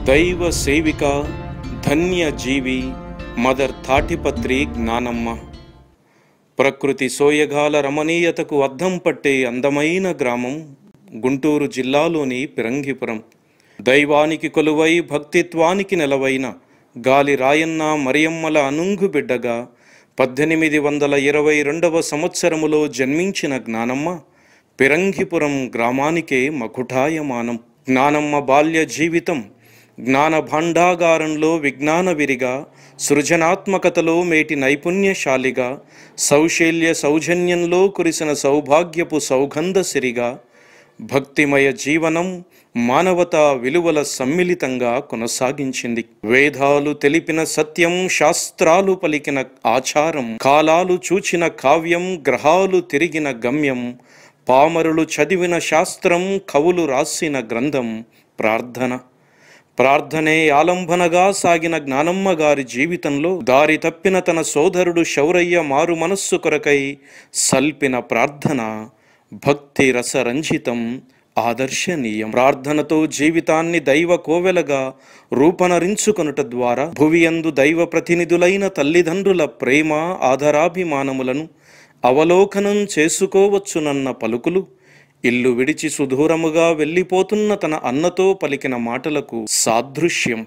దైవ సేవిక ధన్య జీవి మదర్ తాటిపత్రి జ్ఞానమ్మ ప్రకృతి సోయగాల రమణీయతకు అద్దం పట్టే అందమైన గ్రామం గుంటూరు జిల్లాలోని పిరంగిపురం దైవానికి కొలువై భక్తిత్వానికి నెలవైన గాలి రాయన్న మరియమ్మల అనుంగు బిడ్డగా పద్దెనిమిది వందల ఇరవై రెండవ సంవత్సరములో జన్మించిన జ్ఞానమ్మ పిరంగిపురం గ్రామానికే మకుటాయమానం జ్ఞానమ్మ బాల్య జీవితం జ్ఞాన భాండాగారంలో విజ్ఞాన విరిగా సృజనాత్మకతలో మేటి నైపుణ్యశాలిగా సౌశల్య సౌజన్యంలో కురిసిన సౌభాగ్యపు సౌగంధ సిరిగా భక్తిమయ జీవనం మానవతా విలువల సమ్మిళితంగా కొనసాగించింది వేదాలు తెలిపిన సత్యం శాస్త్రాలు పలికిన ఆచారం కాలాలు చూచిన కావ్యం గ్రహాలు తిరిగిన గమ్యం పామరులు చదివిన శాస్త్రం కవులు రాసిన గ్రంథం ప్రార్థన ప్రార్థనే ఆలంబనగా సాగిన జ్ఞానమ్మ గారి జీవితంలో దారి తప్పిన తన సోదరుడు శౌరయ్య మారు మనస్సు కొరకై సల్పిన ప్రార్థన భక్తి రసరంజితం ఆదర్శనీయం ప్రార్థనతో జీవితాన్ని దైవ కోవెలగా రూపనరించుకొనుట ద్వారా భువియందు దైవ ప్రతినిధులైన తల్లిదండ్రుల ప్రేమ ఆదరాభిమానములను అవలోకనం చేసుకోవచ్చునన్న పలుకులు ఇల్లు విడిచి సుదూరముగా వెళ్ళిపోతున్న తన అన్నతో పలికిన మాటలకు సాదృశ్యం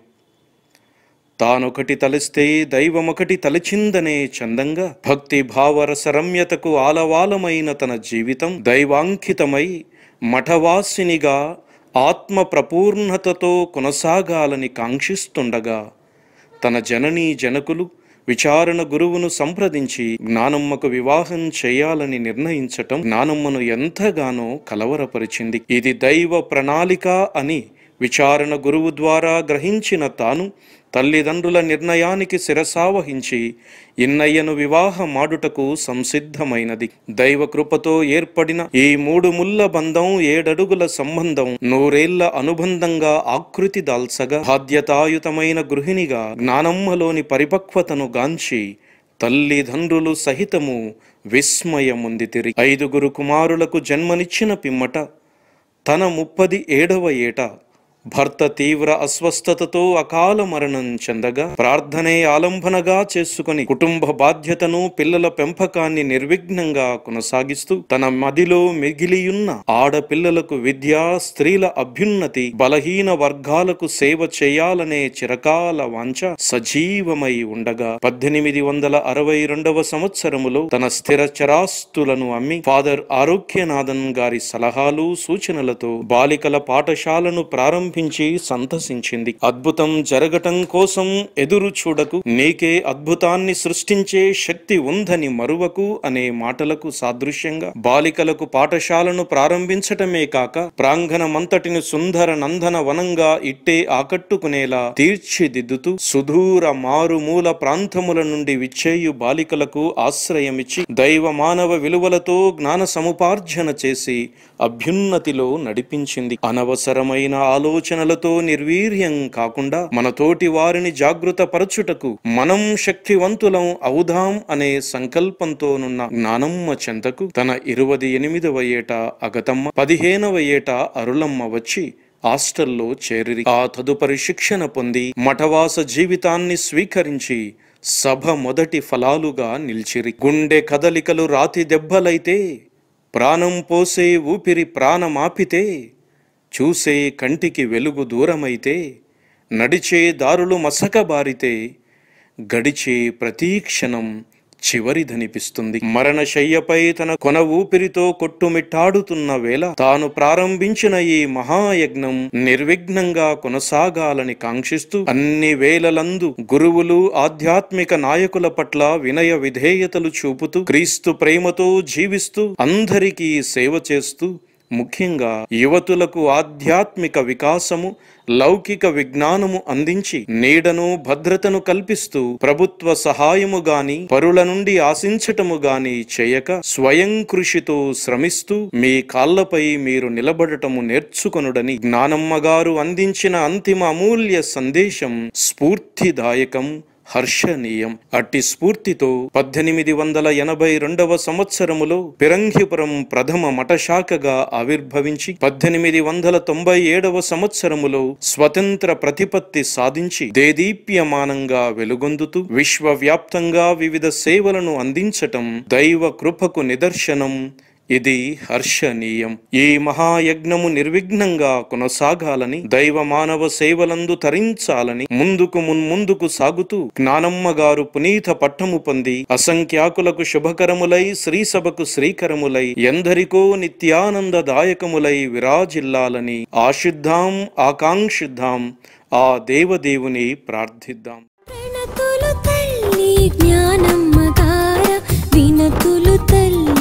తానొకటి తలిస్తే దైవమొకటి తలిచిందనే చందంగా భక్తి భావరసరమ్యతకు ఆలవాలమైన తన జీవితం దైవాంకితమై మఠవాసినిగా ఆత్మ ప్రపూర్ణతతో కొనసాగాలని కాంక్షిస్తుండగా తన జననీ జనకులు విచారణ గురువును సంప్రదించి జ్ఞానమ్మకు వివాహం చేయాలని నిర్ణయించటం జ్ఞానమ్మను ఎంతగానో కలవరపరిచింది ఇది దైవ ప్రణాళిక అని విచారణ గురువు ద్వారా గ్రహించిన తాను తల్లిదండ్రుల నిర్ణయానికి శిరసావహించి ఇన్నయ్యను వివాహమాడుటకు సంసిద్ధమైనది దైవ కృపతో ఏర్పడిన ఈ మూడు ముళ్ళ బంధం ఏడడుగుల సంబంధం నూరేళ్ల అనుబంధంగా ఆకృతి దాల్చగా బాధ్యతాయుతమైన గృహిణిగా జ్ఞానమ్మలోని పరిపక్వతను గాంచి తల్లిదండ్రులు సహితము విస్మయముందితిరి ఐదుగురు కుమారులకు జన్మనిచ్చిన పిమ్మట తన ముప్పది ఏడవ ఏట భర్త తీవ్ర అస్వస్థతతో అకాల మరణం చెందగా ప్రార్థనే ఆలంబనగా చేసుకుని కుటుంబ బాధ్యతను పిల్లల పెంపకాన్ని నిర్విఘ్నంగా కొనసాగిస్తూ తన మదిలో మిగిలియున్న ఆడపిల్లలకు విద్య స్త్రీల అభ్యున్నతి బలహీన వర్గాలకు సేవ చేయాలనే చిరకాల వాంఛ సజీవమై ఉండగా పద్దెనిమిది వందల అరవై రెండవ సంవత్సరములో తన స్థిర చరాస్తులను అమ్మి ఫాదర్ ఆరోగ్యనాథన్ గారి సలహాలు సూచనలతో బాలికల పాఠశాలను ప్రారంభించి సంతసించింది అద్భుతం జరగటం కోసం ఎదురు చూడకు నీకే అద్భుతాన్ని సృష్టించే శక్తి ఉందని మరువకు అనే మాటలకు సాదృశ్యంగా బాలికలకు పాఠశాలను ప్రారంభించటమే కాక ప్రాంగణమంతటిని సుందర నందన వనంగా ఇట్టే ఆకట్టుకునేలా తీర్చిదిద్దుతూ సుదూర మారుమూల ప్రాంతముల నుండి విచ్చేయు బాలికలకు ఆశ్రయమిచ్చి దైవ మానవ విలువలతో జ్ఞాన సముపార్జన చేసి అభ్యున్నతిలో నడిపించింది అనవసరమైన ఆలోచనలతో నిర్వీర్యం కాకుండా మన తోటి వారిని జాగృత పరచుటకు మనం శక్తివంతులం అవుదాం అనే సంకల్పంతోనున్న జ్ఞానమ్మ చెంతకు తన ఇరువది ఎనిమిదవ ఏట అగతమ్మ పదిహేనవ ఏట అరులమ్మ వచ్చి హాస్టల్లో చేరిరి ఆ తదుపరి శిక్షణ పొంది మఠవాస జీవితాన్ని స్వీకరించి సభ మొదటి ఫలాలుగా నిలిచిరి గుండె కదలికలు రాతి దెబ్బలైతే ప్రాణం పోసే ఊపిరి ప్రాణమాపితే చూసే కంటికి వెలుగు దూరమైతే నడిచే దారులు మసకబారితే గడిచే ప్రతీ క్షణం చివరిదనిపిస్తుంది మరణశయ్యపై తన కొన ఊపిరితో కొట్టుమిట్టాడుతున్న వేళ తాను ప్రారంభించిన ఈ మహాయజ్ఞం నిర్విఘ్నంగా కొనసాగాలని కాంక్షిస్తూ అన్ని వేలలందు గురువులు ఆధ్యాత్మిక నాయకుల పట్ల వినయ విధేయతలు చూపుతూ క్రీస్తు ప్రేమతో జీవిస్తూ అందరికీ సేవ చేస్తూ ముఖ్యంగా యువతులకు ఆధ్యాత్మిక వికాసము లౌకిక విజ్ఞానము అందించి నీడను భద్రతను కల్పిస్తూ ప్రభుత్వ సహాయము గాని పరుల నుండి ఆశించటము గాని చేయక స్వయం కృషితో శ్రమిస్తూ మీ కాళ్లపై మీరు నిలబడటము నేర్చుకొనుడని జ్ఞానమ్మ గారు అందించిన అంతిమ అమూల్య సందేశం స్ఫూర్తిదాయకం హర్షణీయం అట్టి స్ఫూర్తితో పద్దెనిమిది వందల ఎనభై రెండవ సంవత్సరములో పిరంగిపురం ప్రథమ మఠశాఖగా ఆవిర్భవించి పద్దెనిమిది వందల తొంభై ఏడవ సంవత్సరములో స్వతంత్ర ప్రతిపత్తి సాధించి దేదీప్యమానంగా వెలుగొందుతూ విశ్వవ్యాప్తంగా వివిధ సేవలను అందించటం దైవ కృపకు నిదర్శనం ఇది హర్షణీయం ఈ మహాయజ్ఞము నిర్విఘ్నంగా కొనసాగాలని దైవ మానవ సేవలందు తరించాలని ముందుకు మున్ముందుకు సాగుతూ జ్ఞానమ్మ గారు పునీత పట్టము పొంది అసంఖ్యాకులకు శుభకరములై శ్రీసభకు శ్రీకరములై ఎందరికో నిత్యానందదాయకములై విరాజిల్లాలని ఆశిద్దాం ఆకాంక్షిద్దాం ఆ దేవదేవుని ప్రార్థిద్దాం ప్రణతులు తల్లి జ్ఞానమ్మ గార వినతులు తల్లి